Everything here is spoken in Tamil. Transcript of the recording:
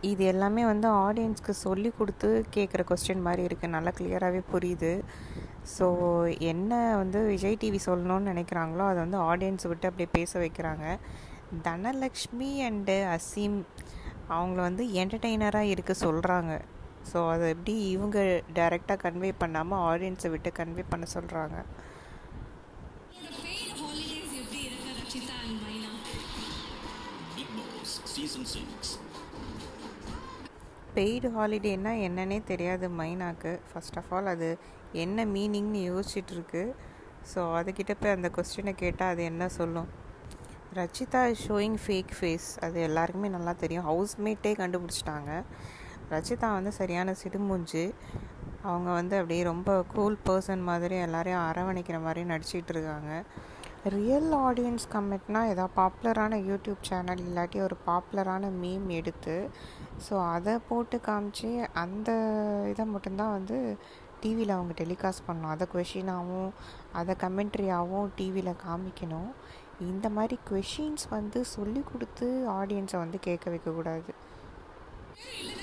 இது எல்லாமே வந்து ஆடியன்ஸ்க்கு சொல்லி கொடுத்து கேட்குற கொஸ்டின் மாதிரி இருக்குது நல்லா கிளியராகவே புரியுது ஸோ என்ன வந்து விஜய் டிவி சொல்லணும்னு நினைக்கிறாங்களோ அதை வந்து ஆடியன்ஸ் விட்டு அப்படியே பேச வைக்கிறாங்க தனலக்ஷ்மி அண்டு அசீம் அவங்கள வந்து என்டர்டெய்னராக இருக்க சொல்கிறாங்க ஸோ அதை எப்படி இவங்க டைரெக்டாக கன்வே பண்ணாமல் ஆடியன்ஸை விட்டு கன்வே பண்ண சொல்கிறாங்க பெய்ட் ஹாலிடேஸ் எப்படி இருக்கு Rachitha and Myna Bigg Boss season six paid ஹாலிடேனா என்னன்னே தெரியாது மைனாக்கு ஃபர்ஸ்ட் ஆஃப் ஆல் அது என்ன மீனிங்னு யோசிச்சுட்டு இருக்கு ஸோ அதுக்கிட்ட போய் அந்த கொஸ்டினை கேட்டால் அது என்ன சொல்லும் ரச்சிதா ஷோயிங் ஃபேக் ஃபேஸ் அது எல்லாருக்குமே நல்லா தெரியும் ஹவுஸ்மேட்டே கண்டுபிடிச்சிட்டாங்க ரச்சிதா வந்து சரியான சிடுமூஞ்சு அவங்க வந்து அப்படியே ரொம்ப கூல் பர்சன் மாதிரி எல்லாரையும் அரவணைக்கிற மாதிரி நடிச்சிட்டு இருக்காங்க ரியல் ஆடியன்ஸ் கமெண்ட்னா ஏதாவது பாப்புலரான யூடியூப் சேனல் இல்லாட்டி ஒரு பாப்புலரான மீம் எடுத்து ஸோ அதை போட்டு காமிச்சு அந்த இதை மட்டும்தான் வந்து டிவியில் அவங்க டெலிகாஸ்ட் பண்ணணும் அதை கொஷினாகவும் அதை கமெண்ட்ரியாகவும் டிவியில் காமிக்கணும் இந்த மாதிரி கொஷின்ஸ் வந்து சொல்லி கொடுத்து ஆடியன்ஸை வந்து கேட்க வைக்கக்கூடாது இல்லைன்னா